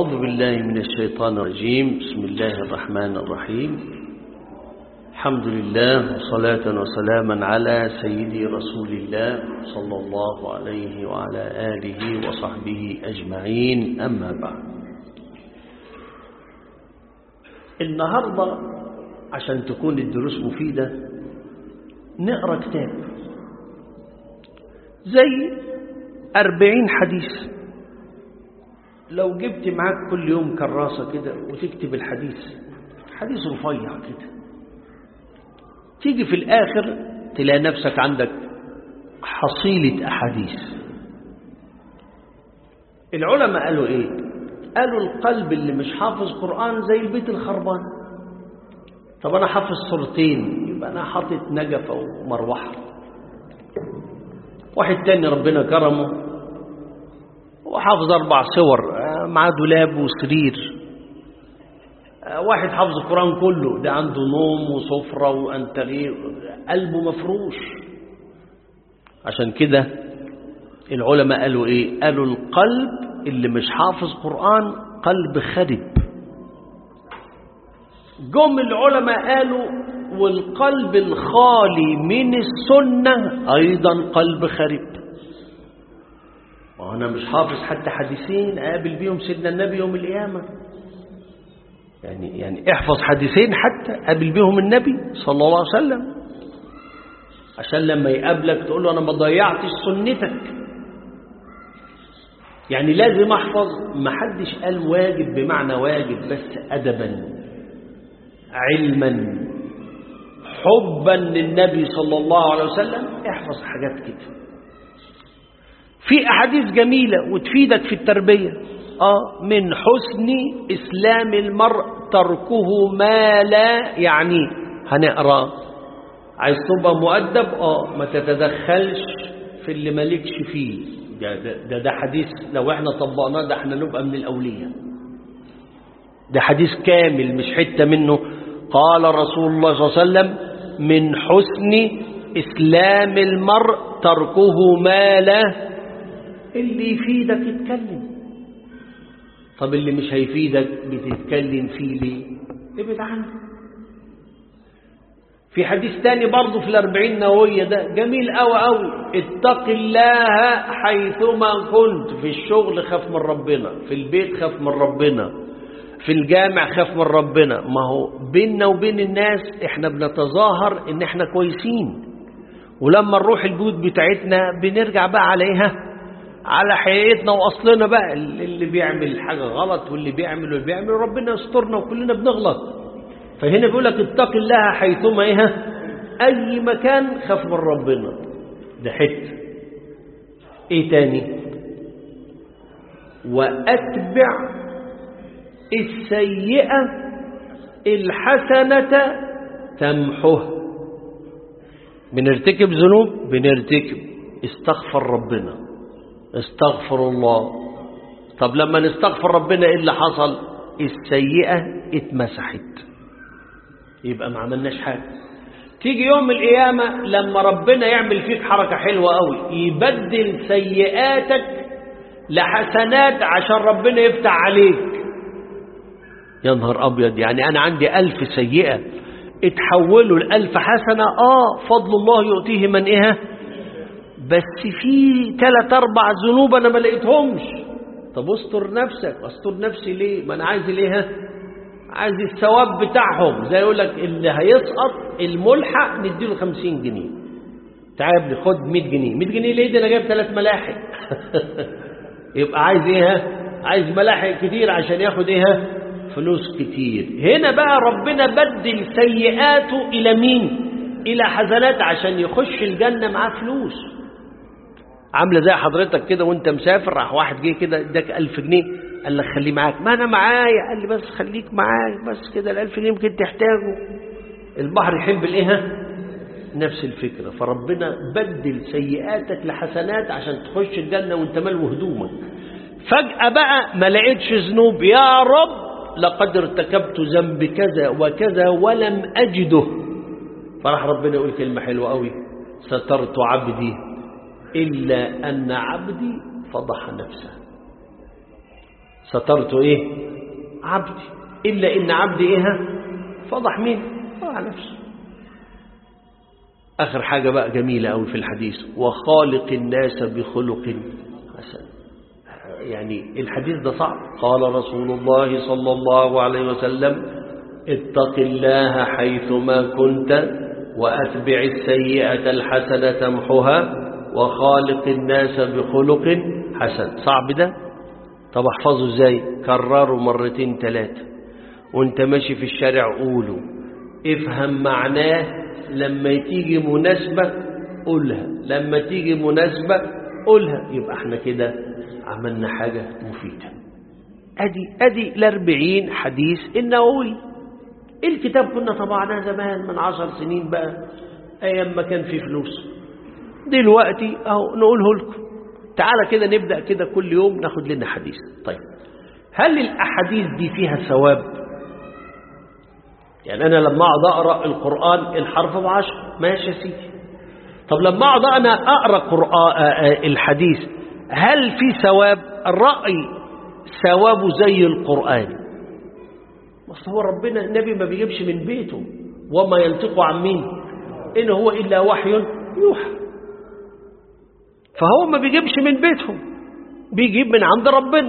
أعوذ بالله من الشيطان الرجيم بسم الله الرحمن الرحيم الحمد لله وصلاة وسلاما على سيدي رسول الله صلى الله عليه وعلى آله وصحبه أجمعين أما بعد النهاردة عشان تكون الدروس مفيدة نقرأ كتاب زي أربعين حديث لو جبت معاك كل يوم كراسة كده وتكتب الحديث حديث رفيع كده تيجي في الآخر تلاقي نفسك عندك حصيلة أحاديث العلماء قالوا إيه قالوا القلب اللي مش حافظ قرآن زي البيت الخربان طب أنا حافظ صورتين يبقى أنا حاطط نجفة ومروحة واحد تاني ربنا كرمه وحافظ أربع صور مع دولاب وسرير واحد حافظ القرآن كله ده عنده نوم وسفرة وأنتريه قلبه مفروش عشان كده العلماء قالوا إيه قالوا القلب اللي مش حافظ قرآن قلب خرب جم العلماء قالوا والقلب الخالي من السنة أيضا قلب خرب وأنا مش حافظ حتى حديثين أقابل بيهم سيدنا النبي يوم القيامة يعني يعني احفظ حديثين حتى قابل بيهم النبي صلى الله عليه وسلم عشان لما يقابلك تقول له أنا ما ضيعتش سنتك يعني لازم أحفظ ما حدش قال واجب بمعنى واجب بس أدبا علما حبا للنبي صلى الله عليه وسلم احفظ حاجات كده في أحاديث جميلة وتفيدك في التربية آه من حسن إسلام المرء تركه ما لا يعنيه هنقرأ عايز تبقى مؤدب آه ما تتدخلش في اللي مالكش فيه ده, ده, ده, ده حديث لو احنا طبقناه ده احنا نبقى من الأولياء ده حديث كامل مش حتة منه قال رسول الله صلى الله عليه وسلم من حسن إسلام المرء تركه ما لا اللي يفيدك اتكلم طب اللي مش هيفيدك بتتكلم فيه ليه ابعد عنه في حديث تاني برضه في الأربعين نووية ده جميل قوي قوي اتق الله حيثما كنت في الشغل خاف من ربنا في البيت خاف من ربنا في الجامع خاف من ربنا ما هو بيننا وبين الناس احنا بنتظاهر ان احنا كويسين ولما نروح البيوت بتاعتنا بنرجع بقى عليها على حقيقتنا واصلنا بقى اللي بيعمل حاجه غلط واللي بيعمل واللي بيعمل ربنا يسترنا وكلنا بنغلط فهنا بيقول لك اتق الله حيثما ايه اي مكان خاف من ربنا ده حته ايه تاني واتبع السيئه الحسنه تمحه بنرتكب ذنوب بنرتكب استغفر ربنا استغفر الله طب لما نستغفر ربنا ايه اللي حصل السيئة اتمسحت يبقى ما عملناش حاجة تيجي يوم القيامة لما ربنا يعمل فيك حركة حلوة قوي يبدل سيئاتك لحسنات عشان ربنا يفتح عليك يا نهار أبيض يعني أنا عندي ألف سيئة اتحولوا لألف حسنة آه فضل الله يؤتيه من إيه بس في ثلاث اربع ذنوب انا ما لقيتهمش طب استر نفسك استر نفسي ليه ما انا عايز ليه عايز الثواب بتاعهم زي يقول لك اللي هيسقط الملحق نديله 50 جنيه تعال يا ابني خد 100 جنيه 100 جنيه ليه ده انا جايب ثلاث ملاحق يبقى عايز ايه عايز ملاحق كتير عشان ياخد ايه فلوس كتير هنا بقى ربنا بدل سيئاته الى مين الى حسنات عشان يخش الجنه معاه فلوس عامله زي حضرتك كده وانت مسافر راح واحد جه كده اداك 1000 جنيه قال لك خليه معاك ما انا معايا قال لي بس خليك معايا بس كده ال 1000 جنيه يمكن تحتاجه البحر يحب الايه نفس الفكره فربنا بدل سيئاتك لحسنات عشان تخش الجنه وانت ملو هدومك فجاه بقى ما لقيتش ذنوب يا رب لقد ارتكبت ذنب كذا وكذا ولم اجده فراح ربنا يقول كلمه حلوه قوي سترت عبدي إلا أن عبدي فضح نفسه سترت إيه عبدي إلا إن عبدي إيه فضح مين فضح نفسه آخر حاجة بقى جميلة أوي في الحديث وخالق الناس بخلق حسن يعني الحديث ده صعب قال رسول الله صلى الله عليه وسلم اتق الله حيثما كنت وأتبع السيئة الحسنة تمحها وخالق الناس بخلق حسن صعب ده طب احفظه ازاي كرره مرتين ثلاثة وانت ماشي في الشارع قوله افهم معناه لما تيجي مناسبة قولها لما تيجي مناسبة قولها يبقى احنا كده عملنا حاجة مفيدة ادي ادي الاربعين حديث النووي الكتاب كنا طبعناه زمان من عشر سنين بقى ايام ما كان في فلوس دلوقتي اهو نقوله لكم تعالى كده نبدأ كده كل يوم ناخد لنا حديث طيب هل الأحاديث دي فيها ثواب يعني أنا لما أقعد أقرأ القرآن الحرف بعشر ماشي يا سيدي طب لما أقعد أنا أقرأ قرآن الحديث هل في ثواب الرأي ثوابه زي القرآن بس هو ربنا النبي ما بيجيبش من بيته وما ينطق عن مين إن هو إلا وحي يوحى فهو ما بيجيبش من بيتهم بيجيب من عند ربنا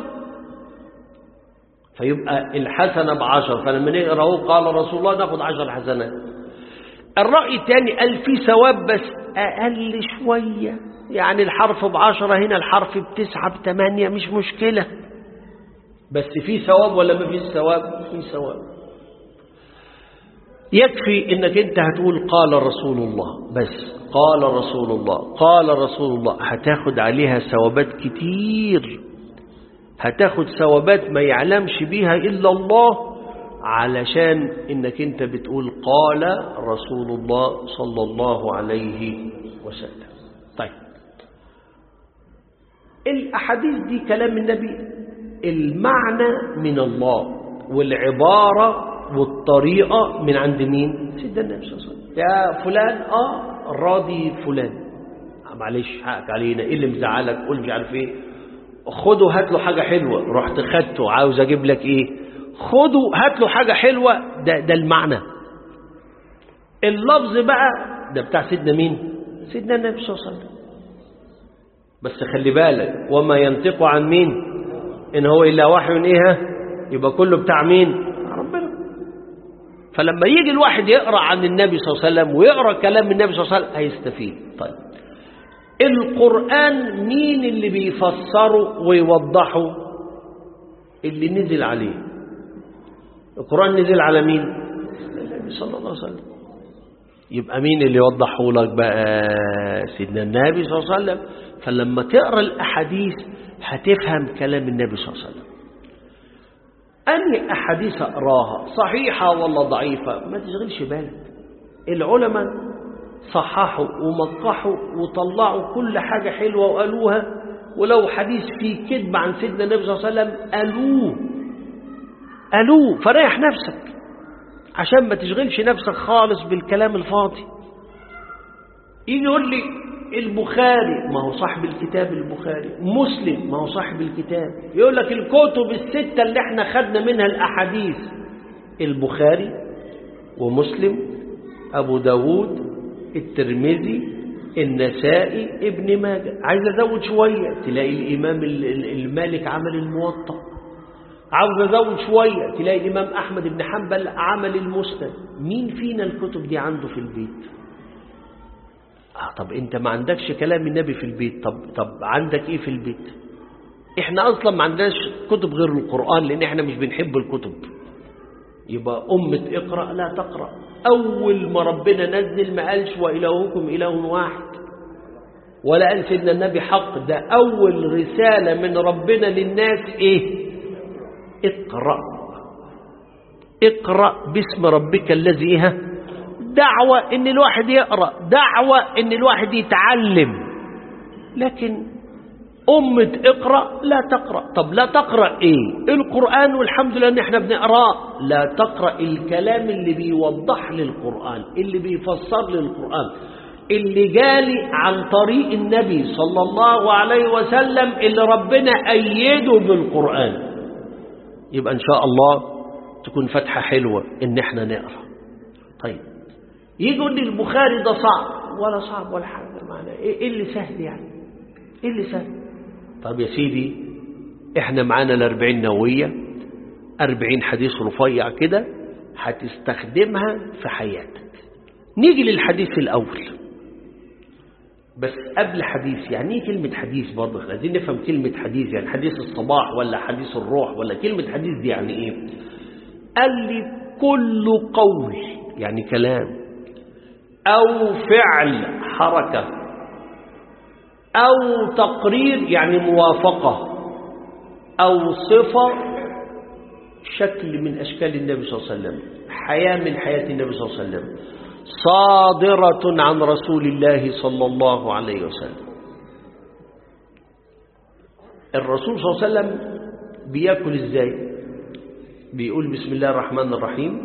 فيبقى الحسنة بعشر فلما نقرأه قال رسول الله ناخد عشر حسنات الرأي الثاني قال في ثواب بس أقل شوية يعني الحرف بعشرة هنا الحرف بتسعة بثمانية مش مشكلة بس في ثواب ولا ما فيش ثواب في ثواب يكفي انك انت هتقول قال رسول الله بس قال رسول الله قال رسول الله هتاخد عليها ثوابات كتير هتاخد ثوابات ما يعلمش بيها إلا الله علشان انك انت بتقول قال رسول الله صلى الله عليه وسلم طيب الأحاديث دي كلام النبي المعنى من الله والعبارة والطريقة من عند مين سيدنا النبي صلى الله عليه وسلم يا فلان اه راضي فلان معلش حقك علينا ايه اللي مزعلك قول مش عارف ايه خده هات له حاجة حلوة رحت خدته عاوز اجيب لك ايه خده هات له حاجة حلوة ده, ده المعنى اللفظ بقى ده بتاع سيدنا مين سيدنا النبي صلى الله عليه وسلم بس خلي بالك وما ينطق عن مين ان هو الا وحي ايه يبقى كله بتاع مين ربنا فلما يجي الواحد يقرا عن النبي صلى الله عليه وسلم ويقرا كلام النبي صلى الله عليه وسلم هيستفيد طيب القرآن مين اللي بيفسره ويوضحه اللي نزل عليه القرآن نزل على مين النبي صلى الله عليه وسلم يبقى مين اللي يوضحه لك بقى سيدنا النبي صلى الله عليه وسلم فلما تقرا الاحاديث هتفهم كلام النبي صلى الله عليه وسلم أني أحاديث أقراها صحيحة ولا ضعيفة ما تشغلش بالك العلماء صححوا ومقحوا وطلعوا كل حاجة حلوة وقالوها ولو حديث فيه كذب عن سيدنا النبي صلى الله عليه وسلم قالوه قالوه فريح نفسك عشان ما تشغلش نفسك خالص بالكلام الفاضي يجي يقول لي البخاري ما هو صاحب الكتاب البخاري مسلم ما هو صاحب الكتاب يقول لك الكتب الستة اللي احنا خدنا منها الأحاديث البخاري ومسلم أبو داود الترمذي النسائي ابن ماجه عايز أزود شوية تلاقي الإمام المالك عمل الموطأ عاوز أزود شوية تلاقي الإمام أحمد بن حنبل عمل المسند مين فينا الكتب دي عنده في البيت آه طب انت ما عندكش كلام النبي في البيت طب طب عندك ايه في البيت احنا اصلا ما عندناش كتب غير القرآن لان احنا مش بنحب الكتب يبقى أمة اقرأ لا تقرأ أول ما ربنا نزل ما قالش وإلهكم إله واحد ولا قال سيدنا النبي حق ده أول رسالة من ربنا للناس إيه اقرأ اقرأ باسم ربك الذي إيه دعوة ان الواحد يقرأ دعوة ان الواحد يتعلم لكن أمة اقرأ لا تقرأ طب لا تقرأ ايه القرآن والحمد لله ان احنا بنقرأ لا تقرأ الكلام اللي بيوضح للقرآن اللي بيفسر للقرآن اللي جالي عن طريق النبي صلى الله عليه وسلم اللي ربنا أيده بالقرآن يبقى إن شاء الله تكون فتحة حلوة إن إحنا نقرأ طيب يجي يقول لي البخاري ده صعب ولا صعب ولا حاجة معنى إيه إيه اللي سهل يعني إيه اللي سهل طب يا سيدي إحنا معانا الأربعين نووية أربعين حديث رفيع كده هتستخدمها في حياتك نيجي للحديث الأول بس قبل حديث يعني ايه كلمة حديث برضه عايزين نفهم كلمة حديث يعني حديث الصباح ولا حديث الروح ولا كلمة حديث دي يعني ايه قال لي كل قول يعني كلام أو فعل حركة أو تقرير يعني موافقة أو صفة شكل من أشكال النبي صلى الله عليه وسلم حياة من حياة النبي صلى الله عليه وسلم صادرة عن رسول الله صلى الله عليه وسلم الرسول صلى الله عليه وسلم بياكل ازاي بيقول بسم الله الرحمن الرحيم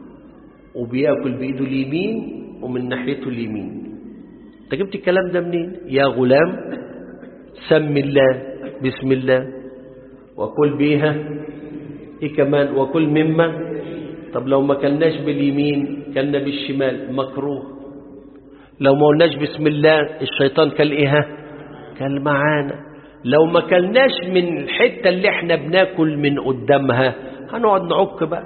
وبياكل بايده اليمين ومن ناحيته اليمين انت جبت الكلام ده منين يا غلام سم الله بسم الله وكل بيها ايه كمان وكل مما طب لو ما كلناش باليمين كلنا بالشمال مكروه لو ما قلناش بسم الله الشيطان كل ايه كل معانا لو ما كلناش من الحتة اللي احنا بناكل من قدامها هنقعد نعك بقى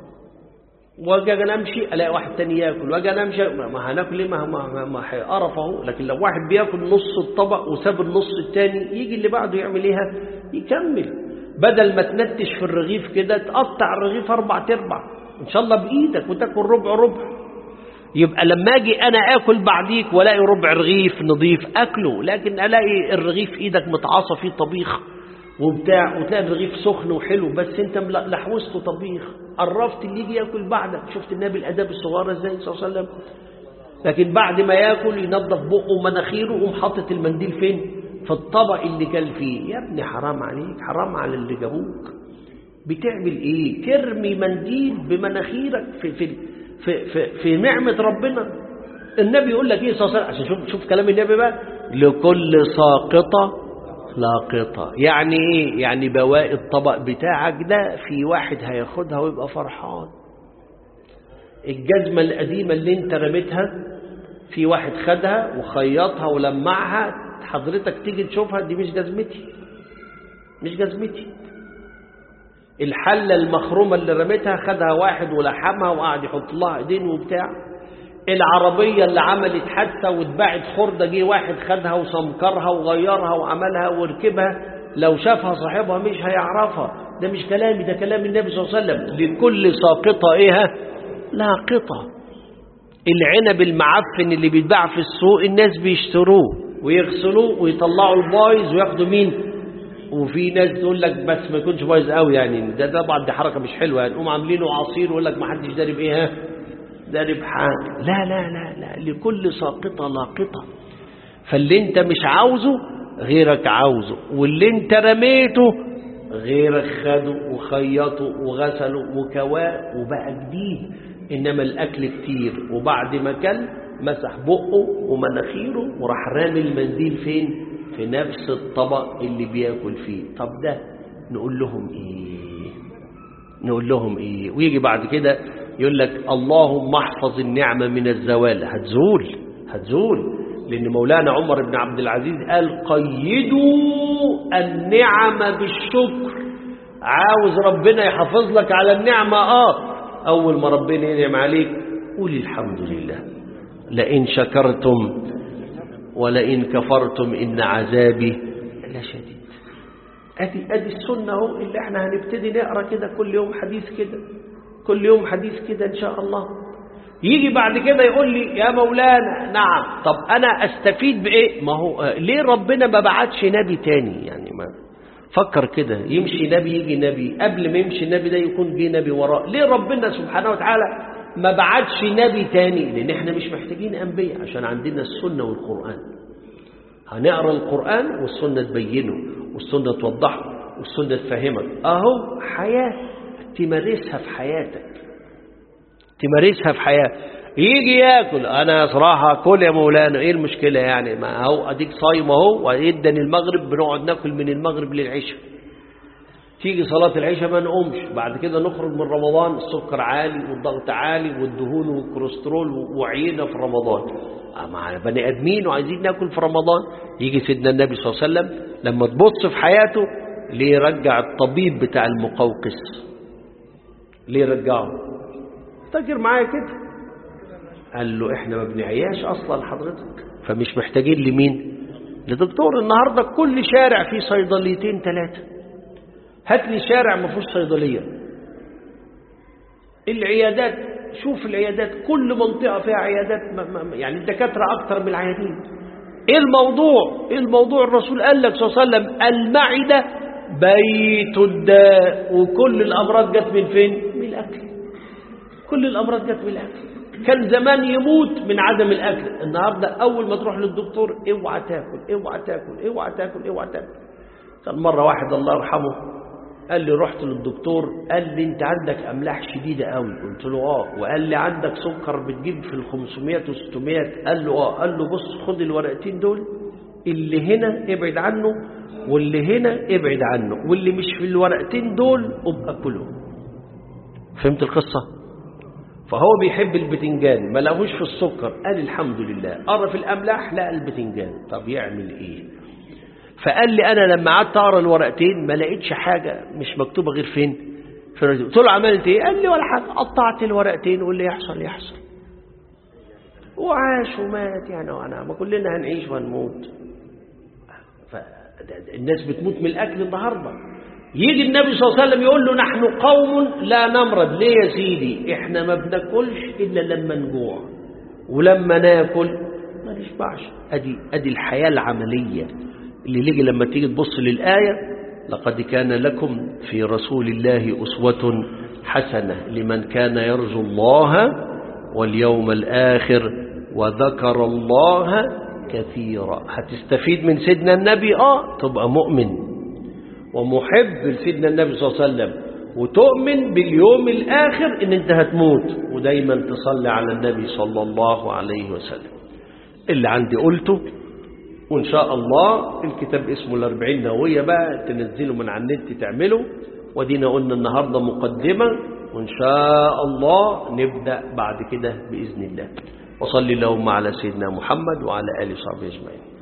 واجي انا امشي الاقي واحد تاني ياكل واجي انا امشي ما هناكل ليه ما ما ما هيقرف اهو لكن لو واحد بياكل نص الطبق وساب النص التاني يجي اللي بعده يعمل ايه يكمل بدل ما تنتش في الرغيف كده تقطع الرغيف اربع تربع ان شاء الله بايدك وتاكل ربع ربع يبقى لما اجي انا اكل بعديك والاقي ربع رغيف نظيف اكله لكن الاقي الرغيف ايدك متعاصى فيه طبيخ وبتاع وتلاقي الرغيف سخن وحلو بس انت لحوسته طبيخ قرفت اللي يجي ياكل بعدك شفت النبي الاداب الصغيره ازاي صلى الله عليه وسلم لكن بعد ما ياكل ينظف بقه ومناخيره ويقوم حاطط المنديل فين في الطبق اللي كان فيه يا ابني حرام عليك حرام على اللي جابوك بتعمل ايه ترمي منديل بمناخيرك في في في في, في نعمه ربنا النبي يقول لك ايه صلى الله عليه وسلم عشان شوف شوف كلام النبي بقى لكل ساقطه لاقطة يعني ايه يعني بواقي الطبق بتاعك ده في واحد هياخدها ويبقى فرحان الجزمة القديمة اللي انت رميتها في واحد خدها وخيطها ولمعها حضرتك تيجي تشوفها دي مش جزمتي مش جزمتي الحلة المخرومة اللي رميتها خدها واحد ولحمها وقعد يحط لها ايدين وبتاع العربية اللي عملت حادثة واتباعت خردة جه واحد خدها وسمكرها وغيرها وعملها وركبها لو شافها صاحبها مش هيعرفها ده مش كلامي ده كلام النبي صلى الله عليه وسلم لكل ساقطة ايه لاقطة العنب المعفن اللي بيتباع في السوق الناس بيشتروه ويغسلوه ويطلعوا البايظ وياخدوا مين وفي ناس تقول لك بس ما يكونش بايظ قوي يعني ده طبعا دي حركه مش حلوه يعني قوم عاملينه عصير ويقول لك ما حدش داري بايه ها ده ربحان لا لا لا لا لكل ساقطة لاقطة فاللي انت مش عاوزه غيرك عاوزه واللي انت رميته غيرك خده وخيطه وغسله وكواه وبقى جديد انما الاكل كتير وبعد ما كل مسح بقه ومناخيره وراح رامي المنديل فين في نفس الطبق اللي بياكل فيه طب ده نقول لهم ايه نقول لهم ايه ويجي بعد كده يقول لك اللهم احفظ النعمة من الزوال هتزول هتزول لأن مولانا عمر بن عبد العزيز قال قيدوا النعم بالشكر عاوز ربنا يحافظ لك على النعمة آه أول ما ربنا ينعم عليك قول الحمد لله لئن شكرتم ولئن كفرتم إن عذابي لشديد أدي أدي السنة أهو اللي احنا هنبتدي نقرأ كده كل يوم حديث كده كل يوم حديث كده إن شاء الله يجي بعد كده يقول لي يا مولانا نعم طب أنا أستفيد بإيه ما هو ليه ربنا ما بعتش نبي تاني يعني ما فكر كده يمشي نبي يجي نبي قبل ما يمشي النبي ده يكون جه نبي وراه ليه ربنا سبحانه وتعالى ما بعتش نبي تاني لأن احنا مش محتاجين أنبياء عشان عندنا السنة والقرآن هنقرأ القرآن والسنة تبينه والسنة توضحه والسنة تفهمك أهو حياة تمارسها في حياتك تمارسها في حياتك يجي ياكل انا صراحه كل يا مولانا ايه المشكله يعني ما هو اديك صايم اهو واداني المغرب بنقعد ناكل من المغرب للعشاء تيجي صلاة العشاء ما نقومش بعد كده نخرج من رمضان السكر عالي والضغط عالي والدهون والكوليسترول وعينا في رمضان مع بني ادمين وعايزين ناكل في رمضان يجي سيدنا النبي صلى الله عليه وسلم لما تبص في حياته ليه رجع الطبيب بتاع المقوقس ليه رجعه افتكر معايا كده قال له احنا ما بنعياش اصلا حضرتك فمش محتاجين لمين لدكتور النهارده كل شارع فيه صيدليتين ثلاثه هات لي شارع ما فيهوش صيدليه العيادات شوف العيادات كل منطقه فيها عيادات ما ما يعني الدكاتره اكتر من العيادين ايه الموضوع ايه الموضوع الرسول قال لك صلى الله عليه وسلم المعده بيت الداء وكل الامراض جت من فين من الاكل كل الامراض جت من الاكل كان زمان يموت من عدم الاكل النهارده اول ما تروح للدكتور اوعى تاكل اوعى تاكل اوعى تاكل اوعى تاكل كان مره واحد الله يرحمه قال لي رحت للدكتور قال لي انت عندك املاح شديده قوي قلت له اه وقال لي عندك سكر بتجيب في ال 500 و 600 قال له اه قال له بص خد الورقتين دول اللي هنا ابعد عنه واللي هنا ابعد عنه واللي مش في الورقتين دول ابقى كله فهمت القصه فهو بيحب البتنجان ما لقوش في السكر قال الحمد لله قرا في الاملاح لقى البتنجان طب يعمل ايه فقال لي انا لما قعدت اقرا الورقتين ما لقيتش حاجه مش مكتوبه غير فين في الرجل قلت له عملت ايه قال لي ولا حاجه قطعت الورقتين واللي يحصل يحصل وعاش ومات يعني وانا ما كلنا هنعيش وهنموت الناس بتموت من الاكل النهارده يجي النبي صلى الله عليه وسلم يقول له نحن قوم لا نمرض ليه يا سيدي احنا ما بناكلش الا لما نجوع ولما ناكل ما نشبعش ادي ادي الحياه العمليه اللي نيجي لما تيجي تبص للايه لقد كان لكم في رسول الله اسوه حسنه لمن كان يرجو الله واليوم الاخر وذكر الله كثيرا هتستفيد من سيدنا النبي اه تبقى مؤمن ومحب لسيدنا النبي صلى الله عليه وسلم وتؤمن باليوم الآخر إن أنت هتموت ودايما تصلي على النبي صلى الله عليه وسلم اللي عندي قلته وإن شاء الله الكتاب اسمه الأربعين نووية بقى تنزله من على النت تعمله ودينا قلنا النهاردة مقدمة وإن شاء الله نبدأ بعد كده بإذن الله وصلي اللهم على سيدنا محمد وعلى آله وصحبه أجمعين